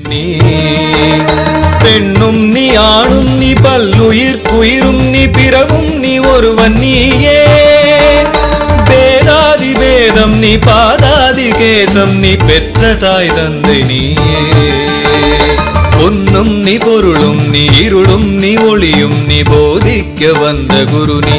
நீ பெண்ணும் நீ ஆணும் நீ பல்லுயிர்க்குயிரும் நீ பிறவும் நீ ஒருவன் நீயே வேதாதி வேதம் நீ பாதாதி கேசம் நீ பெற்ற தாய் தந்தை நீயே பொன்னும் நீ பொருளும் நீ இருளும் நீ ஒளியும் நீ போதிக்க வந்த குரு நீ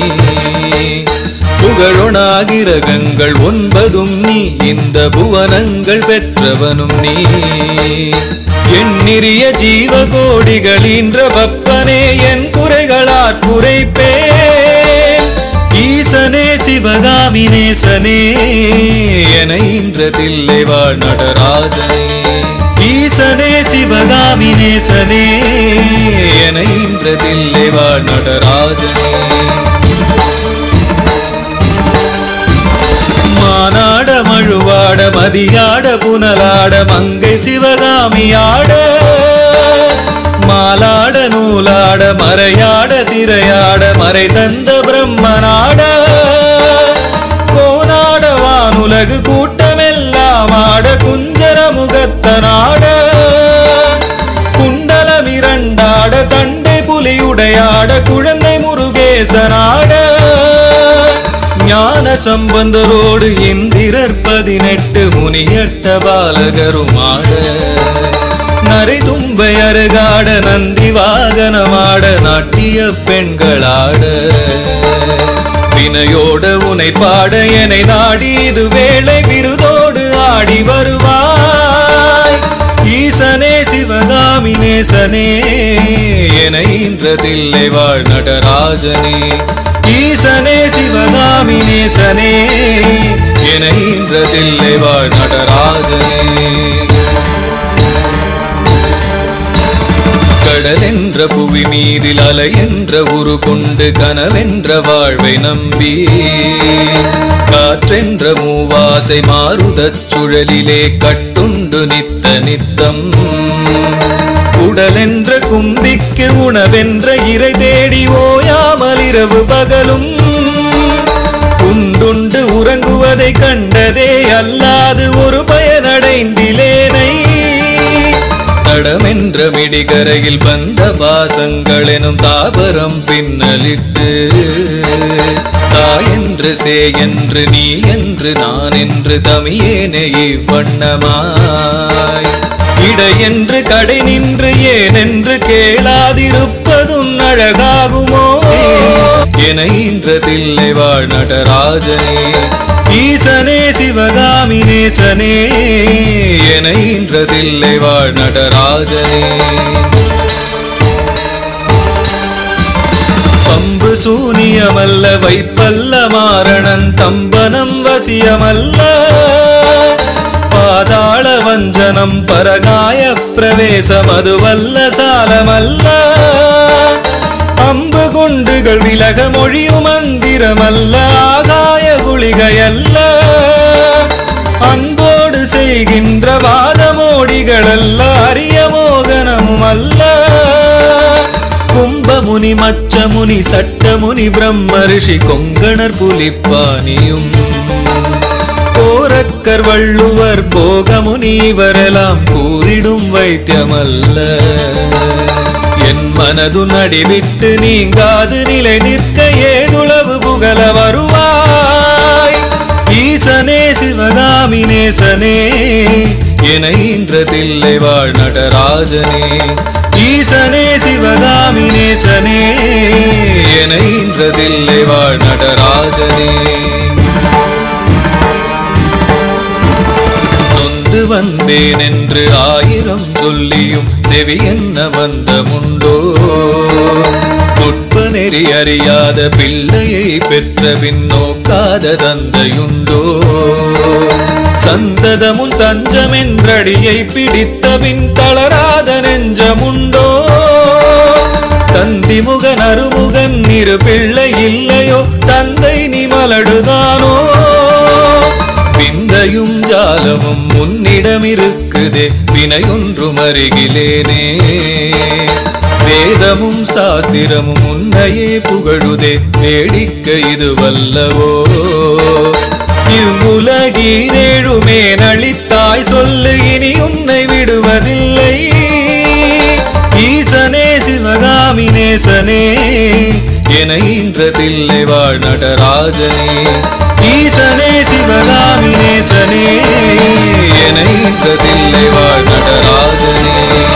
புகழொணாகிரகங்கள் ஒன்பதும் நீ இந்த புவனங்கள் பெற்றவனும் நீ எண்ணிறிய ஜீவகோடிகளீன்ற வப்பனே என் குறைகளாற் குறைப்பேன் ஈசனே சிவகாமி நேசனே என இன்றதில்லை வாழ் நடராஜனே ஈசனே சிவகாமி நேசனே என இன்றதில்லை வாழ் நடராஜனே மானாட மழுவாட மதியாட புனலாட மங்கை சிவகாமியாட மாலாட நூலாட மறையாட திரையாட மறை தந்த பிரம்மனாட கோனாட வானுலகு கூட்டமெல்லாம் ஆட குஞ்சர முகத்தனாட குண்டலம் இரண்டாட தண்டை புலியுடையாட குழந்தை முருகேசனாட ஞான சம்பந்தரோடு இந்திரர் பதினெட்டு முனியட்ட பாலகருமாட நரை தும்பை அருகாட நந்தி வாகனமாட நாட்டிய பெண்களாட வினையோட உனை பாட எனை நாடி இது வேளை விருதோடு ஆடி வருவாய் ஈசனே சிவகாமி நேசனே என இன்றதில்லை வாழ் நடராஜனே ஈசனே சிவகாமி நேசனே என இன்றதில்லை வாழ் நடராஜனே கடல் என்ற புவி மீதில் அலை என்ற உரு கொண்டு கனவென்ற வாழ்வை நம்பி காற்றென்ற மூவாசை மாறுதச் சுழலிலே கட்டுண்டு நித்த நித்தம் உடலென்ற கும்பிக்கு உணவென்ற இறை தேடி ஓயாமல் இரவு பகலும் உண்டுண்டு உறங்குவதை கண்டதே அல்லாது ஒரு பயனடைந்திலேனை தடமென்ற மிடிகரையில் வந்த பாசங்கள் எனும் தாபரம் பின்னலிட்டு தாயென்று சே என்று நீ என்று நான் என்று தமியேனே இவ்வண்ணமாய் இடையென்று கடை நின்று ஏனென்று கேளாதிருப்பதும் அழகாகுமோ என இன்றதில்லை வாழ் நடராஜனே ஈசனே சிவகாமி நேசனே என இன்றதில்லை வாழ் நடராஜனே பம்பு சூனியமல்ல வைப்பல்ல மாரணன் தம்பனம் வசியமல்ல பாதாள வஞ்சனம் பரகாய பிரவேசம் அதுவல்ல சாலமல்ல அம்பு குண்டுகள் விலக மொழியும் மந்திரமல்ல ஆகாய குளிகையல்ல அன்போடு செய்கின்ற வாதமோடிகளல்ல அரிய மோகனமும் அல்ல கும்பமுனி மச்சமுனி சட்டமுனி பிரம்ம ரிஷி கொங்கணர் புலிப்பானியும் கோரக்கர் வள்ளுவர் போகமுனி இவரெல்லாம் கூறிடும் வைத்தியமல்ல என் மனது நடிவிட்டு நீங்காது நிலை நிற்க ஏதுளவு புகழ வருவாய் ஈசனே சிவகாமி நேசனே என இன்றதில்லை வாழ் நடராஜனே ஈசனே சிவகாமி நேசனே என இன்றதில்லை வாழ் நடராஜனே நொந்து வந்தேன் என்று ஆயிரம் சொல்லியும் செவி என்ன வந்தமுண்டோ நுட்ப நெறி அறியாத பிள்ளையை பெற்ற பின் நோக்காத தந்தையுண்டோ சந்ததமும் தஞ்சமென்றடியை பிடித்த பின் தளராத நெஞ்சமுண்டோ தந்தி முகன் அருமுகன் இரு பிள்ளை இல்லையோ தந்தை நீ மலடுதானோ விந்தையும் ஜாலமும் உன்னிடம் இருக்குதே வினையொன்றும் அருகிலேனே வேதமும் சாஸ்திரமும் உன்னையே புகழுதே வேடிக்கை இது வல்லவோ இவ்வுலகீரேழுமே நளித்தாய் சொல்லு இனி உன்னை விடுவதில்லை நேசனே என இன்றதில்லை வாழ் நடராஜனே ஈசனே சிவகாமி நேசனே என இன்றதில்லை வாழ் நடராஜனே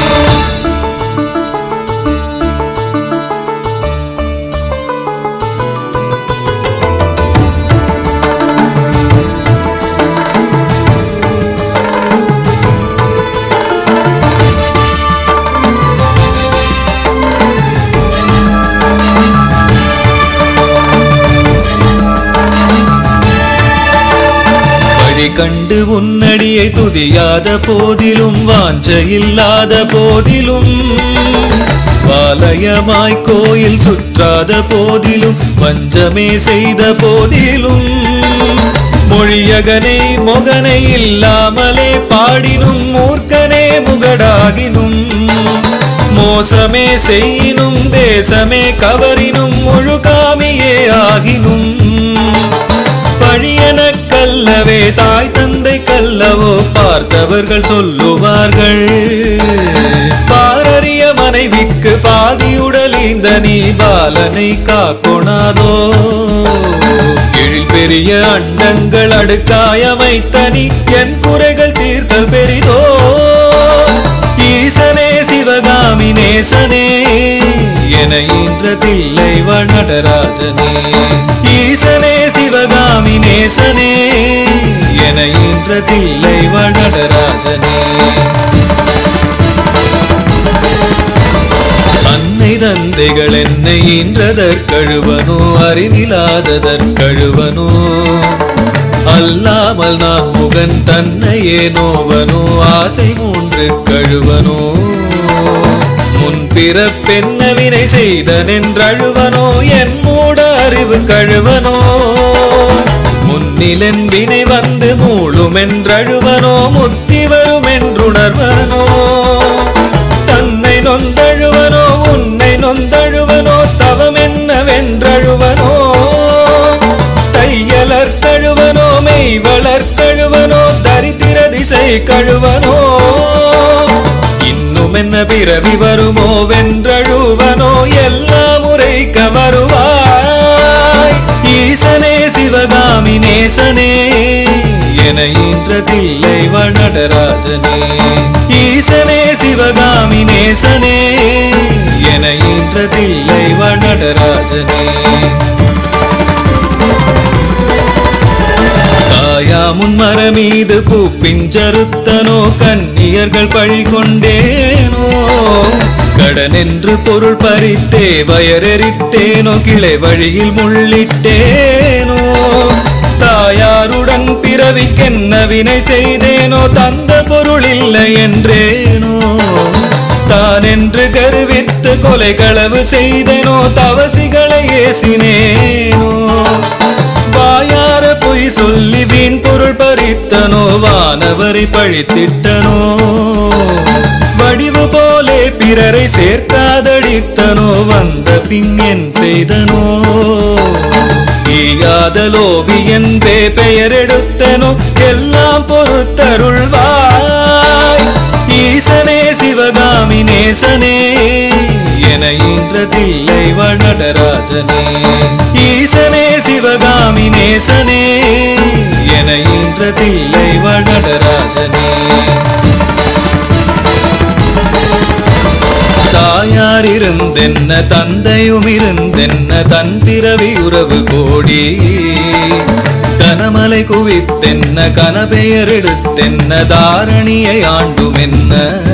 வழி கண்டு உன்னடியை துதியாத போதிலும் வாஞ்ச இல்லாத போதிலும் வாலயமாய் கோயில் சுற்றாத போதிலும் வஞ்சமே செய்த போதிலும் மொழியகனை மொகனை இல்லாமலே பாடினும் மூர்க்கனே முகடாகினும் மோசமே செய்யினும் தேசமே கவரினும் முழுகாமியே ஆகினும் பழியன கல்லவே தாய் தந்தை கல்லவோ பார்த்தவர்கள் சொல்லுவார்கள் பாரறிய மனைவிக்கு பாதியுடல் இந்த நீ பாலனை காக்கொணாதோ எழில் பெரிய அண்டங்கள் அடுக்காயமைத்த நீ என் குறைகள் தீர்த்தல் பெரிதோ ஈசனே சிவகாமி நேசனே என இன்றதில்லை வனடராஜனே ஈசனே சிவகாமி நேசனே என இன்றதில்லை வனடராஜனே அன்னை தந்தைகள் என்னை ஈன்றதற்கழுவனோ அறிவிலாததற்கழுவனோ அல்லாமல் நான் முகன் தன்னையே நோவனோ ஆசை மூன்று கழுவனோ முன்பிறப்பென்ன வினை செய்தனென்றழுவனோ என் மூட அறிவு கழுவனோ முன்னிலன் வினை வந்து மூழுமென்றழுவனோ முத்தி வருமென்றுணர்வனோ தன்னை நொந்தழுவனோ உன்னை நொந்தழுவனோ தவமென்னவென்றழுவனோ தையலர் கழுவனோ மெய் வளர்கழுவனோ தரித்திர திசை கழுவனோ இன்னும் என்ன பிறவி வருமோ வென்றழுவனோ எல்லா முறைக்க வருவாய் ஈசனே சிவகாமி நேசனே என இன்றதில்லை வனடராஜனே ஈசனே சிவகாமி நேசனே என இன்றதில்லை வனடராஜனே காயாமுன் மரமீது பூப்பிஞ்சருத்தனோ கன்னியர்கள் பழி கொண்டேனோ கடனென்று பொருள் பறித்தே வயரெறித்தேனோ கிளை வழியில் முள்ளிட்டேனோ தாயாருடன் பிறவிக்கென்ன வினை செய்தேனோ தந்த பொருள் இல்லை என்றேனோ தானென்று கருவித்து கொலை களவு செய்தேனோ தவசிகளை ஏசினேனோ வாயார பொய் சொல்லி வீண் பொருள் பறித்தனோ வானவரை பழித்திட்டனோ வடிவு போலே பிறரை சேர்க்காதடித்தனோ வந்த பிங்கென் செய்தனோ ஈயாத லோபி என்றே பெயர் எடுத்தனோ எல்லாம் பொறுத்தருள்வாய் ஈசனே சிவகாமி நேசனே என இன்றதில்லை வனடராஜனே ஈசனே சிவகாமி நேசனே என இன்றதில்லை வனடராஜனே தாயார் இருந்தென்ன தந்தையும் இருந்தென்ன தன் பிறவி உறவு கோடி கனமலை குவித்தென்ன கனபெயர் எடுத்தென்ன தாரணியை ஆண்டுமென்ன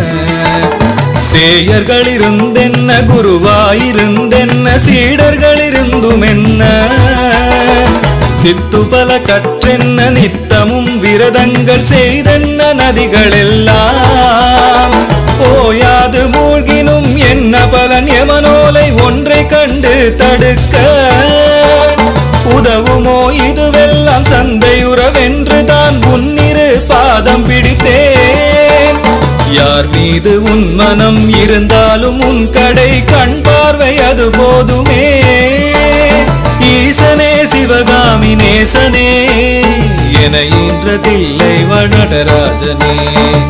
சேயர்கள் இருந்தென்ன குருவாயிருந்தென்ன சீடர்கள் இருந்துமென்ன சித்து பல கற்றென்ன நித்தமும் விரதங்கள் செய்தென்ன நதிகளெல்லாம் ஓயாது மூழ்கினும் என்ன பலன் எமனோலை ஒன்றை கண்டு தடுக்க உதவுமோ இதுவெல்லாம் சந்தையுறவென்று தான் உன்னிரு பாதம் பிடித்தேன் யார் மீது உன் மனம் இருந்தாலும் உன் கடை கண் பார்வை அது போதுமே ஈசனே சிவகாமி நேசனே என இன்றதில்லை வனடராஜனே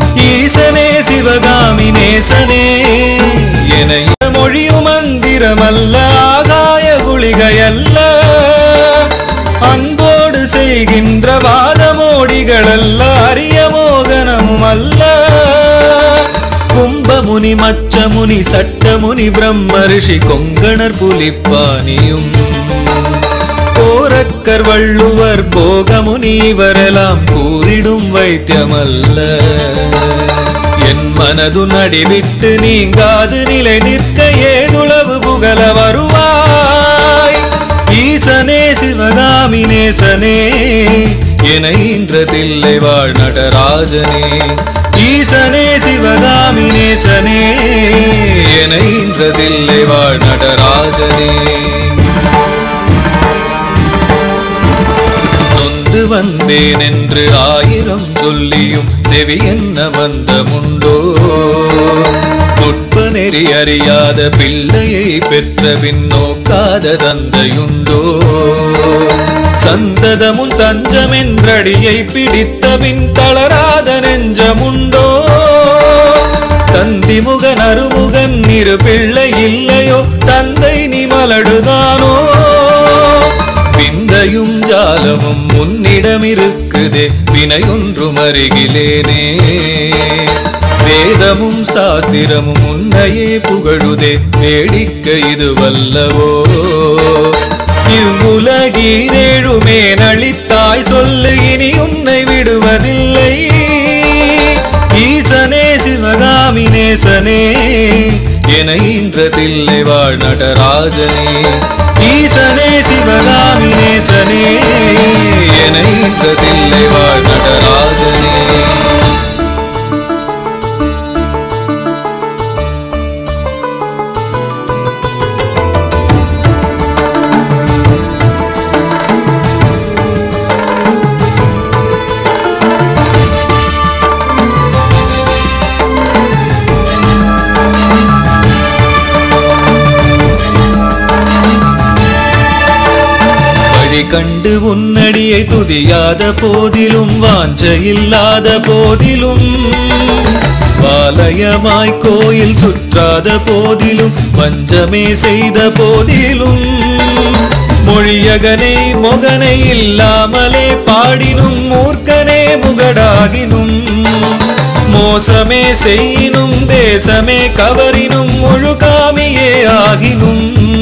ஈசனே சிவகாமி நேசனே என மொழியும் மந்திரமல்ல முனி மச்சமுனி சட்டமுனி பிரம்ம ரிஷி கொங்கணர் புலிப்பானியும் கோரக்கர் வள்ளுவர் போகமுனி இவரெல்லாம் கூறிடும் வைத்தியமல்ல என் மனது நடிவிட்டு நீங்காது நிலை நிற்க ஏதுளவு புகழ வருவாய் ஈசனே சிவகாமி நேசனே என இன்றதில்லை வாழ் நடராஜனே ஈசனே சிவகாமி நேசனே என இன்றதில்லை வாழ் நடராஜனே நொந்து வந்தேன் என்று ஆயிரம் சொல்லியும் செவி என்ன வந்தமுண்டோ நுட்ப நெறி அறியாத பிள்ளையை பெற்ற பின் நோக்காத தந்தையுண்டோ சந்ததமும் தஞ்சமென்றடியை பிடித்த பின் தளராத நெஞ்சமுண்டோ தந்தி முகன் அருமுகன் இரு பிள்ளை இல்லையோ தந்தை நீ மலடுதானோ விந்தையும் ஜாலமும் உன்னிடம் இருக்குதே வினையொன்றும் அருகிலேனே வேதமும் சாஸ்திரமும் உன்னையே புகழுதே வேடிக்கை இது வல்லவோ இவ்வுலகீரேழுமே நளித்தாய் சொல்லு இனி உன்னை விடுவதில்லை ஈசனே சிவகாமி நேசனே என இன்றதில்லை வாழ் நடராஜனே ஈசனே சிவகாமி நேசனே என இன்றதில்லை வாழ் நடராஜனே வழி கண்டு உன்னடியை துதியாத போதிலும் வாஞ்ச இல்லாத போதிலும் பாலயமாய் கோயில் சுற்றாத போதிலும் வஞ்சமே செய்த போதிலும் மொழியகனை மொகனை இல்லாமலே பாடினும் மூர்க்கனே முகடாகினும் மோசமே செய்யினும் தேசமே கவரினும் முழுகாமியே ஆகினும்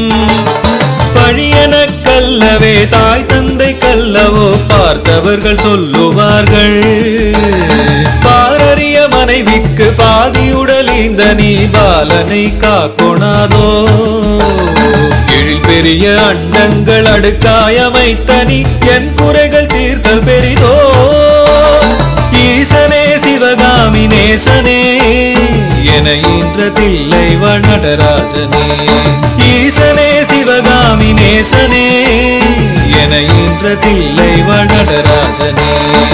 பழியன கல்லவே தாய் தந்தை கல்லவோ பார்த்தவர்கள் சொல்லுவார்கள் பாரறிய மனைவிக்கு பாதியுடல் இந்த நீ பாலனை காக்கொணாதோ எழில் பெரிய அண்டங்கள் அடுக்காயமைத்த நீ என் குறைகள் தீர்த்தல் பெரிதோ ஈசனே சிவகாமி நேசனே என இன்றதில்லை வனடராஜனே ஈசனே சிவகாமி நேசனே என இன்றதில்லை வனடராஜனே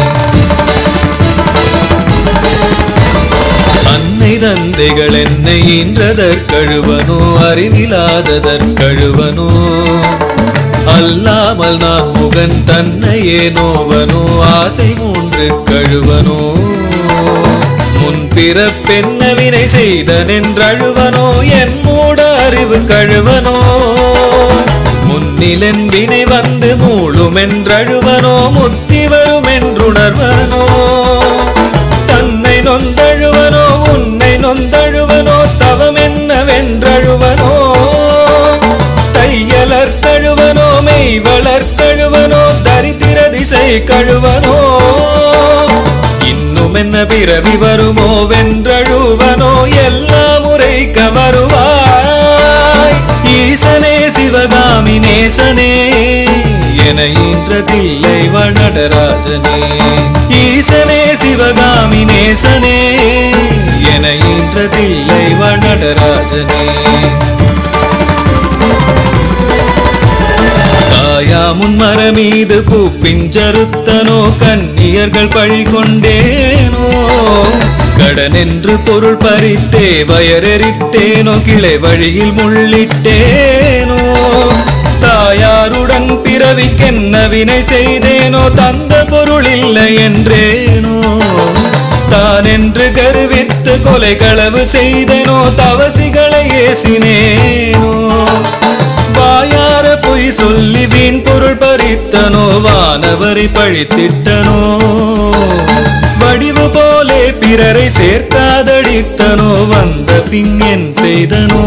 அன்னை தந்தைகள் என்னை ஈன்றதற்கழுவனோ அறிவிலாததற்கழுவனோ அல்லாமல் நான் முகன் தன்னையே நோவனோ ஆசை மூன்று கழுவனோ முன்பிறப்பென்ன வினை செய்தனென்றழுவனோ என் மூட அறிவு கழுவனோ முன்னிலன் வினை வந்து மூழுமென்றழுவனோ முத்தி வருமென்றுணர்வனோ தன்னை நொந்தழுவனோ உன்னை நொந்தழுவனோ தவமென்னவென்றழுவனோ தையலர் கழுவனோ மெய் வளர்க்கழுவனோ தரித்திர திசை கழுவனோ இன்னும் என்ன பிறவி வருமோ வென்றழுவனோ எல்லா முறைக்க வருவாய் ஈசனே சிவகாமி நேசனே என இன்றதில்லை வனடராஜனே ஈசனே சிவகாமி நேசனே என இன்றதில்லை வனடராஜனே காயாமுன் மரமீது பூப்பிஞ்சருத்தனோ கன்னியர்கள் பழி கொண்டேனோ கடனென்று பொருள் பறித்தே வயரெறித்தேனோ கிளை வழியில் முள்ளிட்டேனோ தாயாருடன் பிறவிக்கென்ன வினை செய்தேனோ தந்த பொருள் இல்லை என்றேனோ தானென்று கருவித்து கொலை களவு செய்தேனோ தவசிகளை ஏசினேனோ வாயார பொய் சொல்லி வீண் பொருள் பறித்தனோ வானவரை பழித்திட்டனோ வடிவு போலே பிறரை சேர்க்காதடித்தனோ வந்த பின் என் செய்தனோ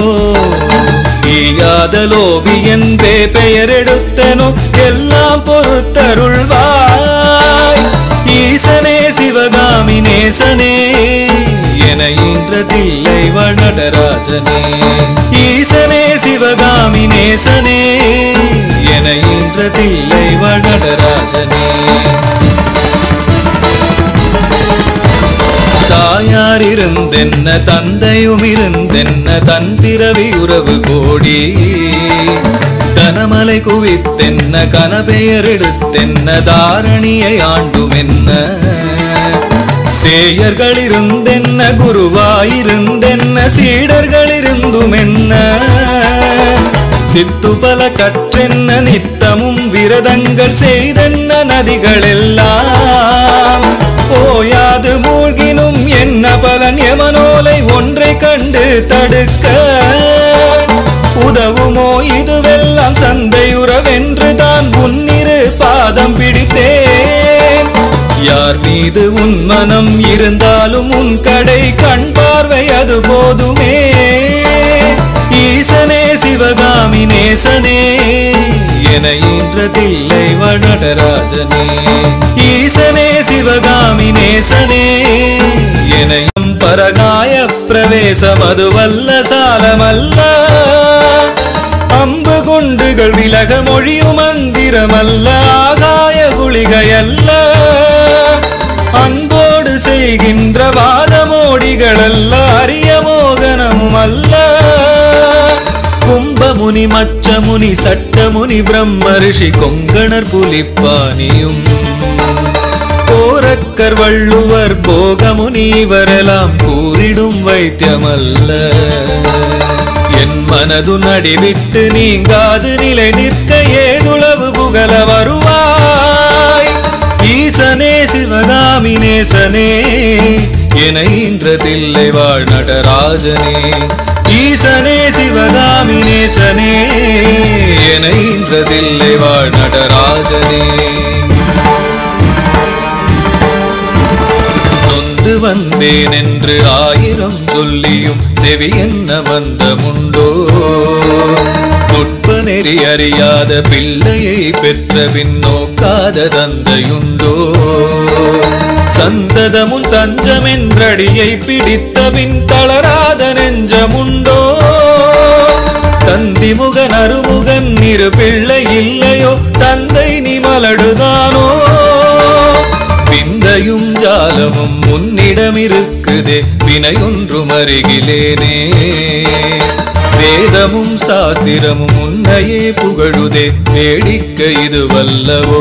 ஈயாத லோபி என்றே பெயர் எடுத்தனோ எல்லாம் பொறுத்தருள்வாய் ஈசனே சிவகாமி நேசனே என ஈன்றதில்லை வனடராஜனே ஈசனே சிவகாமி நேசனே என ஈன்றதில்லை வனடராஜனே தாயார் இருந்தென்ன தந்தையும் இருந்தென்ன தன் பிறவி உறவு கோடி கனமலை குவித்தென்ன கனபெயர் எடுத்தென்ன தாரணியை ஆண்டுமென்ன சேயர்கள் இருந்தென்ன குருவாயிருந்தென்ன சீடர்கள் இருந்துமென்ன சித்து பல கற்றென்ன நித்தமும் விரதங்கள் செய்தென்ன நதிகளெல்லாம் ஓயாது மூழ்கினும் என்ன பலன் எமனோலை ஒன்றை கண்டு தடுக்க உதவுமோ இதுவெல்லாம் சந்தையுறவென்று தான் உன்னிரு பாதம் பிடித்தேன் யார் மீது உன் மனம் இருந்தாலும் உன் கடை கண் பார்வை அது போதுமே ஈசனே சிவகாமி நேசனே என ஈன்றதில்லை வனடராஜனே ஈசனே சிவகாமி நேசனே எனையும் பரகாய பிரவேசம் அதுவல்ல சாலமல்ல அம்பு குண்டுகள் விலக மொழியும் மந்திரமல்ல ஆகாய குளிகையல்ல அன்போடு செய்கின்ற வாதமோடிகளல்ல அரிய மோகனமும் அல்ல கும்பமுனி மச்சமுனி சட்டமுனி பிரம்ம ரிஷி கொங்கணர் புலிப்பானியும் கோரக்கர் வள்ளுவர் போகமுனி இவரெல்லாம் கூறிடும் வைத்தியமல்ல என் மனது நடிவிட்டு நீங்காது நிலை நிற்க ஏதுளவு புகழ வருவாய் ஈசனே சிவகாமி நேசனே என ஈன்றதில்லை வாழ் நடராஜனே ஈசனே சிவகாமி நேசனே என ஈன்றதில்லை வாழ் நடராஜனே நொந்து வந்தேன் என்று ஆயிரம் சொல்லியும் செவி என்ன வந்தமுண்டோ நுட்ப நெறி அறியாத பிள்ளையை பெற்ற பின் நோக்காத தந்தையுண்டோ சந்ததமும் தஞ்சமென்றடியை பிடித்த பின் தளராத நெஞ்சமுண்டோ தந்தி முகன் அருமுகன் இரு பிள்ளை இல்லையோ தந்தை நீ மலடுதானோ விந்தையும் ஜாலமும் உன்னிடம் இருக்குதே வினையொன்றும் அருகிலேனே வேதமும் சாஸ்திரமும் உன்னையே புகழுதே வேடிக்கை இது வல்லவோ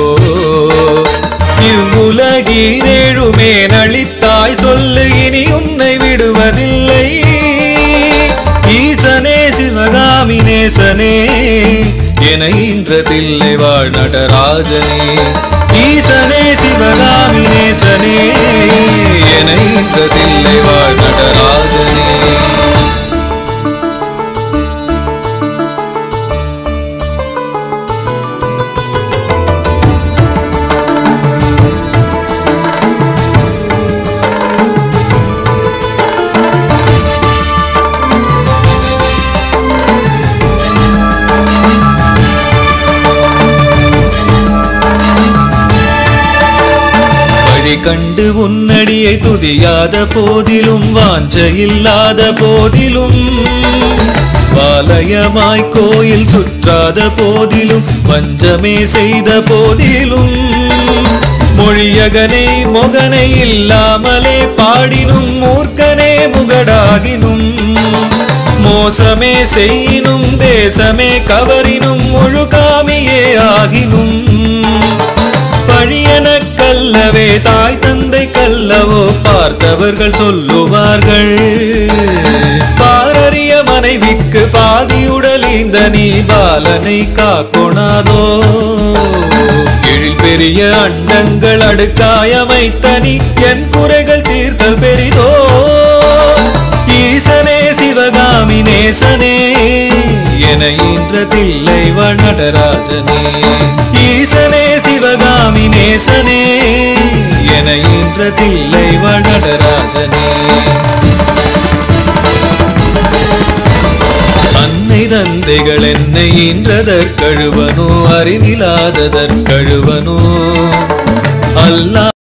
இவ்வுலகீரேழுமே நளித்தாய் சொல்லு இனி உன்னை விடுவதில்லை ஈசனே சிவகாமி நேசனே என ஈன்றதில்லை வாழ் நடராஜனே ஈசனே சிவகாமி நேசனே என ஈன்றதில்லை வாழ் நடராஜனே வழி கண்டு உன்னடியை துதியாத போதிலும் வாஞ்சையில்லாத போதிலும் பாலயமாய் கோயில் சுற்றாத போதிலும் வஞ்சமே செய்த போதிலும் மொழியகனை மொகனை இல்லாமலே பாடினும் மூர்க்கனே முகடாகினும் மோசமே செய்யினும் தேசமே கவரினும் முழுகாமியே ஆகினும் பழியன கல்லவே தாய் தந்தை கல்லவோ பார்த்தவர்கள் சொல்லுவார்கள் பாரறிய மனைவிக்கு பாதியுடல் இந்த நீ பாலனை காக்கொணாதோ எழில் பெரிய அண்டங்கள் அடுக்காயமைத்த நீ என் குறைகள் தீர்த்தல் பெரிதோ ஈசனே சிவகாமி நேசனே என ஈன்றதில்லை வனடராஜனே ஈசனே சிவகாமி நேசனே என ஈன்றதில்லை வனடராஜனே தந்தைகள் என்னை ஈன்றதற்கழுவனோ அறிவிலாததற்கழுவனோ அல்லா